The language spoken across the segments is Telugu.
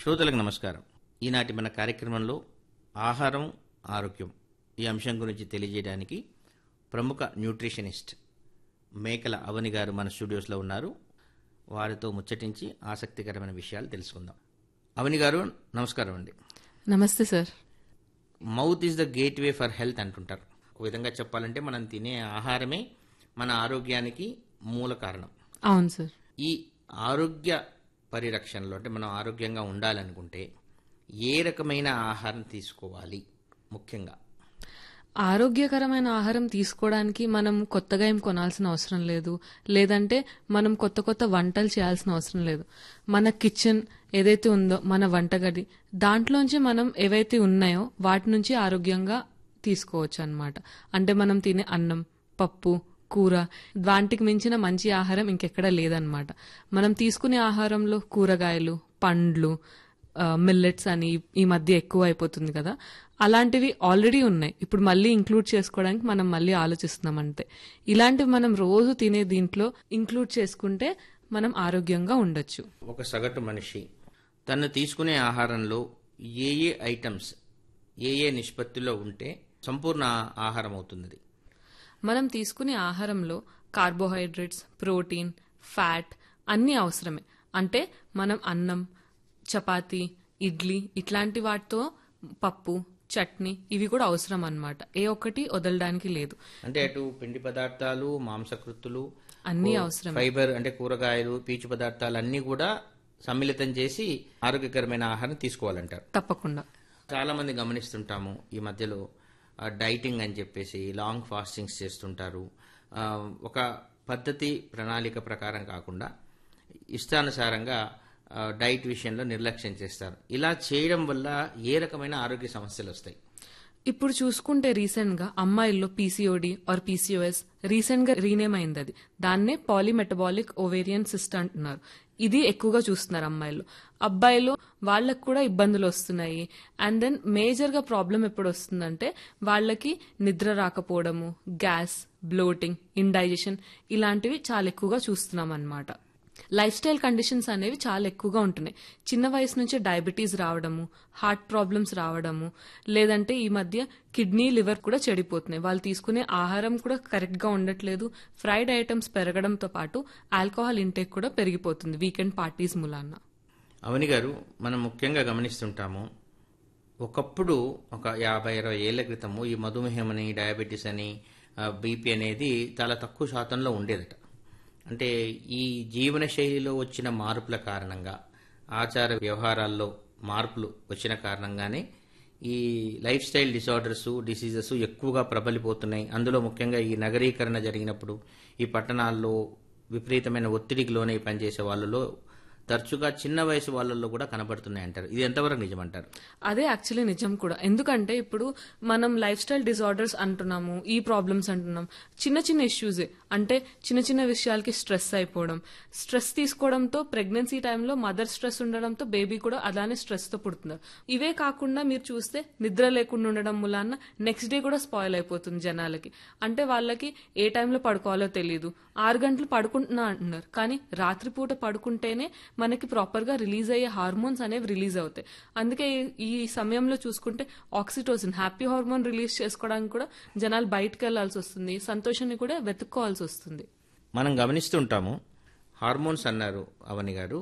శ్రోతలకు నమస్కారం ఈనాటి మన కార్యక్రమంలో ఆహారం ఆరోగ్యం ఈ అంశం గురించి తెలియజేయడానికి ప్రముఖ న్యూట్రిషనిస్ట్ మేకల అవని గారు మన స్టూడియోస్లో ఉన్నారు వారితో ముచ్చటించి ఆసక్తికరమైన విషయాలు తెలుసుకుందాం అవని గారు నమస్కారం అండి నమస్తే sir mouth is the gateway for health అంటుంటారు ఒక విధంగా చెప్పాలంటే మనం తినే ఆహారమే మన ఆరోగ్యానికి మూల కారణం అవును సార్ ఈ ఆరోగ్య పరిరక్షణలో అంటే మనం ఆరోగ్యంగా ఉండాలనుకుంటే ఏ రకమైన ఆహారం తీసుకోవాలి ముఖ్యంగా ఆరోగ్యకరమైన ఆహారం తీసుకోవడానికి మనం కొత్తగా ఏం కొనాల్సిన అవసరం లేదు లేదంటే మనం కొత్త కొత్త వంటలు చేయాల్సిన అవసరం లేదు మన కిచెన్ ఏదైతే ఉందో మన వంటగది దాంట్లోంచి మనం ఏవైతే ఉన్నాయో వాటి నుంచి ఆరోగ్యంగా తీసుకోవచ్చు అన్నమాట అంటే మనం తినే అన్నం పప్పు కూర వాటికి మించిన మంచి ఆహారం ఇంకెక్కడా లేదనమాట మనం తీసుకునే ఆహారంలో కూరగాయలు పండ్లు మిల్లెట్స్ అని ఈ మధ్య ఎక్కువ అయిపోతుంది కదా అలాంటివి ఆల్రెడీ ఉన్నాయి ఇప్పుడు మళ్ళీ ఇంక్లూడ్ చేసుకోవడానికి మనం మళ్ళీ ఆలోచిస్తున్నాం అంతే ఇలాంటివి మనం రోజు తినే దీంట్లో ఇంక్లూడ్ చేసుకుంటే మనం ఆరోగ్యంగా ఉండొచ్చు ఒక సగటు మనిషి తను తీసుకునే ఆహారంలో ఏ ఏ ఐటమ్స్ ఏ ఏ నిష్పత్తిలో ఉంటే సంపూర్ణ ఆహారం అవుతుంది మనం తీసుకునే ఆహారంలో కార్బోహైడ్రేట్స్ ప్రోటీన్ ఫ్యాట్ అన్నీ అవసరమే అంటే మనం అన్నం చపాతీ ఇడ్లీ ఇట్లాంటి వాటితో పప్పు చట్నీ ఇవి కూడా అవసరం అన్నమాట ఏ ఒక్కటి వదలడానికి లేదు అంటే అటు పిండి పదార్థాలు మాంసకృత్తులు అన్నీ అవసరం ఫైబర్ అంటే కూరగాయలు పీచు పదార్థాలు అన్నీ కూడా సమ్మిళితం చేసి ఆరోగ్యకరమైన ఆహారం తీసుకోవాలంటారు తప్పకుండా చాలా మంది గమనిస్తుంటాము ఈ మధ్యలో ఆ, డైటింగ్ అని చెప్పేసి లాంగ్ ఫాస్టింగ్స్ చేస్తుంటారు ఆ, ఒక పద్ధతి ప్రణాళిక ప్రకారం కాకుండా ఇష్టానుసారంగా ఆ, డైట్ విషయంలో నిర్లక్ష్యం చేస్తారు ఇలా చేయడం వల్ల ఏ రకమైన ఆరోగ్య సమస్యలు వస్తాయి ఇప్పుడు చూసుకుంటే రీసెంట్ గా అమ్మాయిల్లో పీసీఓడి ఆర్ పీసీఓఎస్ రీసెంట్ గా రీనేమ్ అయింది అది దాన్నే పాలిమెటబాలిక్ ఓవేరియన్ సిస్ట్ అంటున్నారు ఇది ఎక్కువగా చూస్తున్నారు అమ్మాయిలు అబ్బాయిలు వాళ్ళకు కూడా ఇబ్బందులు వస్తున్నాయి అండ్ దెన్ మేజర్ గా ప్రాబ్లం ఎప్పుడు వస్తుందంటే వాళ్ళకి నిద్ర రాకపోవడము గ్యాస్ బ్లోటింగ్ ఇండైజెషన్ ఇలాంటివి చాలా ఎక్కువగా చూస్తున్నాం అన్నమాట లైఫ్ స్టైల్ కండిషన్స్ అనేవి చాలా ఎక్కువగా ఉంటున్నాయి చిన్న వయసు నుంచే డయాబెటీస్ రావడము హార్ట్ ప్రాబ్లమ్స్ రావడము లేదంటే ఈ మధ్య కిడ్నీ లివర్ కూడా చెడిపోతున్నాయి వాళ్ళు తీసుకునే ఆహారం కూడా కరెక్ట్ గా ఉండట్లేదు ఫ్రైడ్ ఐటమ్స్ పెరగడంతో పాటు ఆల్కహాల్ ఇంటేక్ కూడా పెరిగిపోతుంది వీకెండ్ పార్టీస్ మూలాన అవని గారు మనం ముఖ్యంగా గమనిస్తుంటాము ఒకప్పుడు ఒక యాభై ఇరవై ఏళ్ల క్రితము ఈ మధుమేహం అని డయాబెటీస్ అని బీపీ అనేది చాలా తక్కువ శాతంలో ఉండేదట అంటే ఈ జీవన శైలిలో వచ్చిన మార్పుల కారణంగా ఆచార వ్యవహారాల్లో మార్పులు వచ్చిన కారణంగానే ఈ లైఫ్ స్టైల్ డిసార్డర్స్ డిసీజెస్ ఎక్కువగా ప్రబలిపోతున్నాయి అందులో ముఖ్యంగా ఈ నగరీకరణ జరిగినప్పుడు ఈ పట్టణాల్లో విపరీతమైన ఒత్తిడికి లోనై పనిచేసే వాళ్ళలో తరచుగా చిన్న వయసు వాళ్ళల్లో కూడా కనబడుతున్నాయి అంటారు ఇది ఎంతవరకు నిజమంటారు అదే యాక్చువల్లీ నిజం కూడా ఎందుకంటే ఇప్పుడు మనం లైఫ్ స్టైల్ డిజార్డర్స్ అంటున్నాము ఈ ప్రాబ్లమ్స్ అంటున్నాం చిన్న చిన్న ఇష్యూసే అంటే చిన్న చిన్న విషయాలకి స్ట్రెస్ అయిపోవడం స్ట్రెస్ తీసుకోవడంతో ప్రెగ్నెన్సీ టైంలో మదర్ స్ట్రెస్ ఉండడంతో బేబీ కూడా అలానే స్ట్రెస్ తో పుడుతున్నారు ఇవే కాకుండా మీరు చూస్తే నిద్ర లేకుండా ఉండడం మూలాన నెక్స్ట్ డే కూడా స్పాయిల్ అయిపోతుంది జనాలకి అంటే వాళ్ళకి ఏ టైంలో పడుకోవాలో తెలియదు ఆరు గంటలు పడుకుంటున్నా అంటున్నారు కానీ రాత్రిపూట పడుకుంటేనే మనకి ప్రాపర్ గా రిలీజ్ అయ్యే హార్మోన్స్ అనేవి రిలీజ్ అవుతాయి అందుకే ఈ- ఈ సమయంలో చూసుకుంటే ఆక్సిటోసిన్ హ్యాపీ హార్మోన్ రిలీజ్ చేసుకోవడానికి కూడా జనాలు బయటకు వెళ్లాల్సి వస్తుంది సంతోషాన్ని కూడా వెతుక్కోవాల్సి వస్తుంది మనం గమనిస్తుంటాము హార్మోన్స్ అన్నారు అవని గారు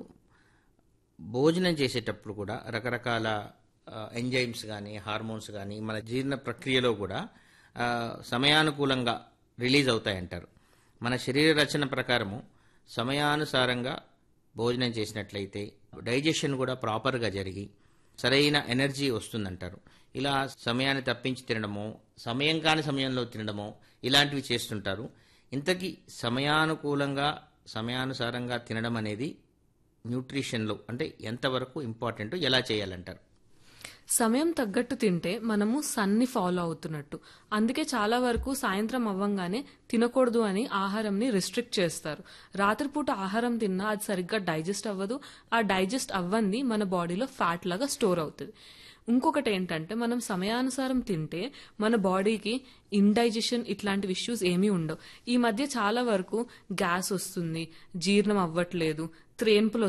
భోజనం చేసేటప్పుడు కూడా రకరకాల ఎంజైమ్స్ కానీ హార్మోన్స్ కానీ మన జీర్ణ ప్రక్రియలో కూడా ఆ, సమయానుకూలంగా రిలీజ్ అవుతాయంటారు మన శరీర రచన ప్రకారము సమయానుసారంగా భోజనం చేసినట్లయితే డైజెషన్ కూడా ప్రాపర్గా జరిగి సరైన ఎనర్జీ వస్తుందంటారు ఇలా సమయాన్ని తప్పించి తినడమో సమయం కాని సమయంలో తినడమో ఇలాంటివి చేస్తుంటారు ఇంతకీ సమయానుకూలంగా సమయానుసారంగా తినడం అనేది న్యూట్రిషన్లో అంటే ఎంతవరకు ఇంపార్టెంట్ ఎలా చేయాలంటారు సమయం తగ్గట్టు తింటే మనము సన్ని ఫాలో అవుతున్నట్టు అందుకే చాలా వరకు సాయంత్రం అవ్వంగానే తినకూడదు అని ఆహారంని రిస్ట్రిక్ట్ చేస్తారు రాత్రిపూట ఆహారం తిన్నా అది సరిగ్గా డైజెస్ట్ అవ్వదు ఆ డైజెస్ట్ అవ్వంది మన బాడీలో ఫ్యాట్ లాగా స్టోర్ అవుతుంది ఇంకొకటి ఏంటంటే మనం సమయానుసారం తింటే మన బాడీకి ఇండైజెషన్ ఇట్లాంటి ఇష్యూస్ ఏమీ ఉండవు ఈ మధ్య చాలా వరకు గ్యాస్ వస్తుంది జీర్ణం అవ్వట్లేదు త్రేన్పులు